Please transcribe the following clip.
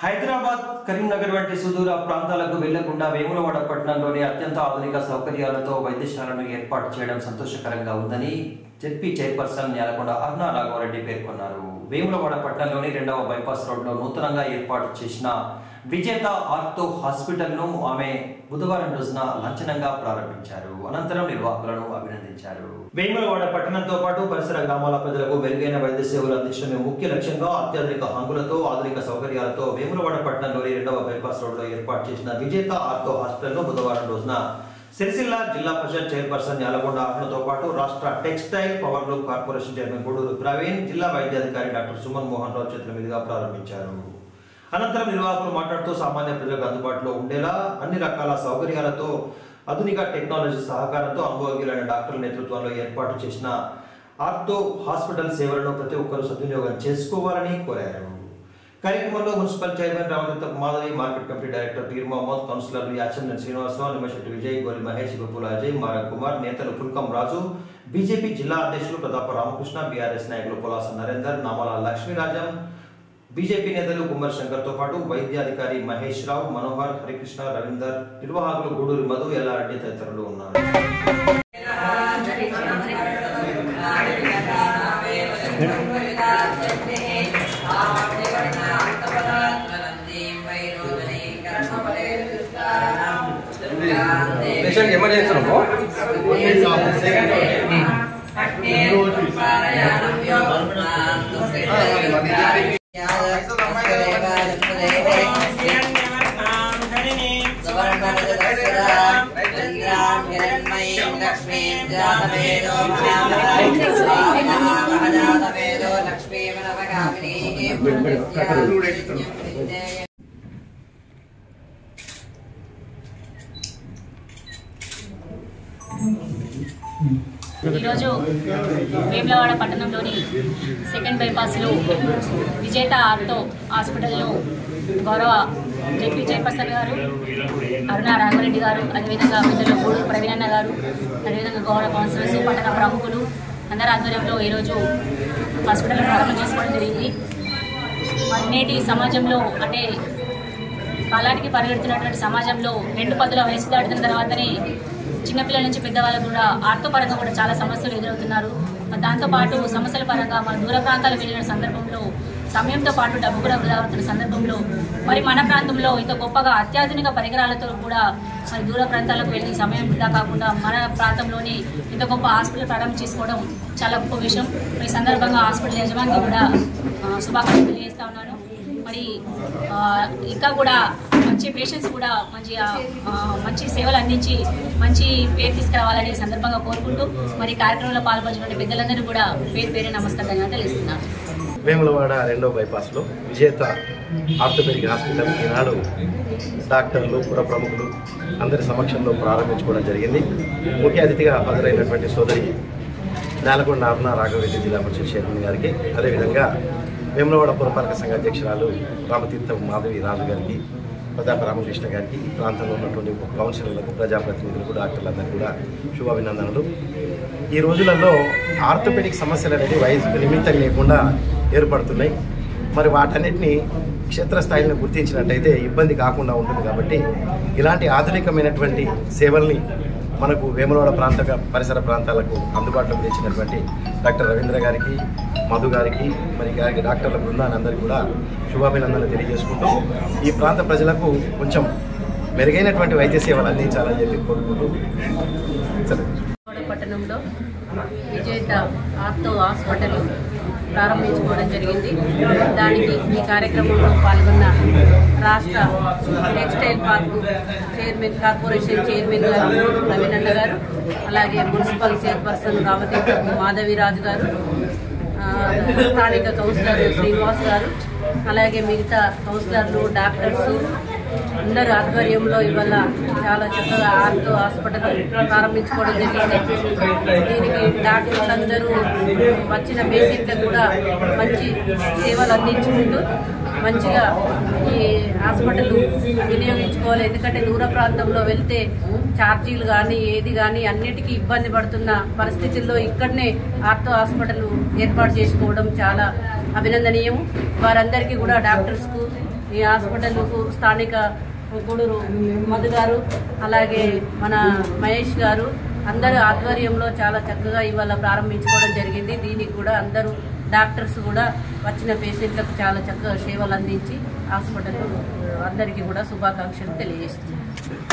హైదరాబాద్ కరీంనగర్ వంటి సుదూర ప్రాంతాలకు వెళ్లకుండా వేములవాడ పట్టణంలోని అత్యంత ఆధునిక సౌకర్యాలతో వైద్యశాలను ఏర్పాటు చేయడం సంతోషకరంగా ఉందని జెడ్పీ చైర్పర్సన్ నేలకొండ అరుణ రాఘవరెడ్డి పేర్కొన్నారు వేములవాడ పట్టణంలోని రెండవ బైపాస్ రోడ్లో నూతనంగా ఏర్పాటు చేసిన విజేత ఆర్థో హాస్పిటల్ను ఆమె బుధవారం రోజున లాంఛనంగా ప్రారంభించారు అనంతరం నిర్వాహకులను అభినందించారు వేములవాడ పట్టణంతో పాటు పరిసర గ్రామాల ప్రజలకు మెరుగైన వైద్య సేవలు అందించడమే ముఖ్య లక్ష్యంగా అత్యాధునిక హంగులతో ఆధునిక సౌకర్యాలతో వేములవాడ పట్టణంలోని రెండవ బైపాస్ రోడ్లో ఏర్పాటు చేసిన విజేత ఆర్థో హాస్పిటల్ను బుధవారం రోజున సిరిసిల్ల జిల్లా పరిషత్ చైర్పర్సన్ యాలగొండ అరుణతో పాటు రాష్ట్ర textile power loom corporation chairman Guduru Praveen జిల్లా వైద్యాధికారి డాక్టర్ సుమన్ మోహన్ రావు చేతుల మీదుగా ప్రారంభించారు అనంతరం నిర్వాహకులు మాట్లాడుతూ సామాన్య ప్రజలకు అందుబాటులో ఉండేలా అన్ని రకాల సౌకర్యాలతో ఆధునిక టెక్నాలజీ సహకారంతో అనుభవజ్ఞులైన డాక్టర్ల నేతృత్వంలో ఏర్పాటు చేసిన ఆర్థో హాస్పిటల్ సేవలను ప్రతి ఒక్కరూ సద్వినియోగం చేసుకోవాలని కోరారు కార్యక్రమంలో municipal chairman Ramadatta Madhavi market committee director Peer Mohammed కౌన్సిలర్లు యాచందన్ శ్రీనివాసరావు నిమ్మశెట్టి విజయ్ గోలి మహేష్ గుప్పుల అజయ్ మారక్ కుమార్ నేతలు పుల్కం రాజు బీజేపీ జిల్లా అధ్యక్షులు ప్రతాప రామకృష్ణ బీఆర్ఎస్ నాయకులు పొలాస నరేందర్ నామాల లక్ష్మీరాజం బీజేపీ నేతలు కుమార్ శంకర్తో పాటు వైద్యాధికారి మహేష్ రావు మనోహర్ హరికృష్ణ రవీందర్ నిర్వాహకులు గూడూరి మధు ఎల్లారెడ్డి తదితరులు ఉన్నారు పేషెంట్ ఎమర్జెన్సీ రూమ్ లక్ష్మీ ఈరోజు వేములవాడ పట్టణంలోని సెకండ్ బైపాస్లో విజేత ఆర్తో హాస్పిటల్లో గౌరవ జెపీ చైర్పర్సన్ గారు అరుణ రాఘవరెడ్డి గారు అదేవిధంగా పెద్దలు గూడూరు ప్రవీణన్న గారు అదేవిధంగా గౌరవ కౌన్సిలర్స్ పట్టణ ప్రముఖులు అందరి ఆధ్వర్యంలో ఈరోజు హాస్పిటల్ ప్రారంభం చేసుకోవడం జరిగింది మరి నేటి సమాజంలో అంటే కాలానికి పరిగెడుతున్నటువంటి సమాజంలో రెండు పదుల వయసు దాటిన తర్వాతనే చిన్నపిల్లల నుంచి పెద్దవాళ్ళకు కూడా ఆర్థోపరంగా కూడా చాలా సమస్యలు ఎదురవుతున్నారు మరి దాంతోపాటు సమస్యల పరంగా మన దూర ప్రాంతాలు వెళ్ళిన సందర్భంలో సమయంతో పాటు డబ్బు కూడా వృధా అవుతున్న సందర్భంలో మరి మన ప్రాంతంలో ఇంత గొప్పగా అత్యాధునిక పరికరాలతో కూడా మరి దూర ప్రాంతాలకు వెళ్ళి సమయం వృధా కాకుండా మన ప్రాంతంలోనే ఇంత గొప్ప హాస్పిటల్ ప్రారంభం చేసుకోవడం చాలా గొప్ప విషయం మరి ఈ సందర్భంగా హాస్పిటల్ యజమానికి కూడా ఆ, శుభాకాంక్షలు తెలియజేస్తా ఉన్నాను మరి ఆ, ఇంకా కూడా మంచి పేషెంట్స్ కూడా మంచి ఆ, ఆ, మంచి సేవలు అందించి మంచి పేరు తీసుకురావాలని ఈ సందర్భంగా కోరుకుంటూ మరి ఈ కార్యక్రమంలో పాల్పంచుకునే పెద్దలందరూ కూడా పేరు పేరు నమస్కారం తెలుస్తున్నాను వేములవాడ రెండో బైపాస్లో విజేత ఆర్థోపెడిక్ హాస్పిటల్ ఈనాడు డాక్టర్లు పుర ప్రముఖులు అందరి సమక్షంలో ప్రారంభించుకోవడం జరిగింది ముఖ్య అతిథిగా హాజరైనటువంటి సోదరి నేలకొండ అరుణ రాఘవరెడ్డి జిల్లా పరిషత్ చైర్మన్ గారికి అదేవిధంగా వేములవాడ పురపాలక సంఘ అధ్యక్షురాలు రామతీర్థం మాధవి రాజు గారికి ప్రతాప రామకృష్ణ గారికి ఈ ప్రాంతంలో ఉన్నటువంటి కౌన్సిలర్లకు ప్రజాప్రతినిధులకు డాక్టర్లందరికీ కూడా శుభాభినందనలు ఈ రోజులలో ఆర్థోపెడిక్ సమస్యలు అనేది వయసుకు నిమిత్తం లేకుండా ఏర్పడుతున్నాయి మరి వాటన్నిటిని క్షేత్రస్థాయిలో గుర్తించినట్టయితే ఇబ్బంది కాకుండా ఉంటుంది కాబట్టి ఇలాంటి ఆధునికమైనటువంటి సేవల్ని మనకు వేములవాడ ప్రాంత పరిసర ప్రాంతాలకు అందుబాటులోకి తెచ్చినటువంటి డాక్టర్ రవీంద్ర గారికి మధు గారికి మరి గారికి డాక్టర్ల బృందాన్ని అందరికీ కూడా శుభాభినందనలు తెలియజేసుకుంటూ ఈ ప్రాంత ప్రజలకు కొంచెం మెరుగైనటువంటి వైద్య సేవలు అందించాలని చెప్పి కోరుకుంటూ సరే విజయవాడ పట్టణంలో విజేత ఆర్తో హాస్పిటల్ ప్రారంభించుకోవడం జరిగింది దానికి ఈ కార్యక్రమంలో పాల్గొన్న రాష్ట్ర textile park chairman corporation chairman గారు రవీనన్న గారు అలాగే మున్సిపల్ చైర్పర్సన్ రామతీర్థ మాధవిరాజు గారు ఆ, స్థానిక కౌన్సిలర్ శ్రీనివాస్ గారు అలాగే మిగతా కౌన్సిలర్లు డాక్టర్స్ అందరి ఆధ్వర్యంలో ఇవాళ చాలా చక్కగా ఆర్తో హాస్పిటల్ ప్రారంభించుకోవడం జరిగింది దీనికి డాక్టర్స్ అందరూ వచ్చిన పేషెంట్లకు కూడా మంచి సేవలు అందించుకుంటూ మంచిగా ఈ హాస్పిటల్ వినియోగించుకోవాలి ఎందుకంటే దూర ప్రాంతంలో వెళ్తే ఛార్జీలు కానీ ఏది కానీ అన్నిటికీ ఇబ్బంది పడుతున్న పరిస్థితుల్లో ఇక్కడనే ఆర్తో హాస్పిటల్ ఏర్పాటు చేసుకోవడం చాలా అభినందనీయం వారందరికీ కూడా డాక్టర్స్కు ఈ హాస్పిటల్కు స్థానిక గూడూరు మధు గారు అలాగే మన మహేష్ గారు అందరు ఆధ్వర్యంలో చాలా చక్కగా ఇవాళ ప్రారంభించుకోవడం జరిగింది దీనికి కూడా అందరూ డాక్టర్స్ కూడా వచ్చిన పేషెంట్లకు చాలా చక్కగా సేవలు అందించి హాస్పిటల్ అందరికీ కూడా శుభాకాంక్షలు తెలియజేస్తున్నారు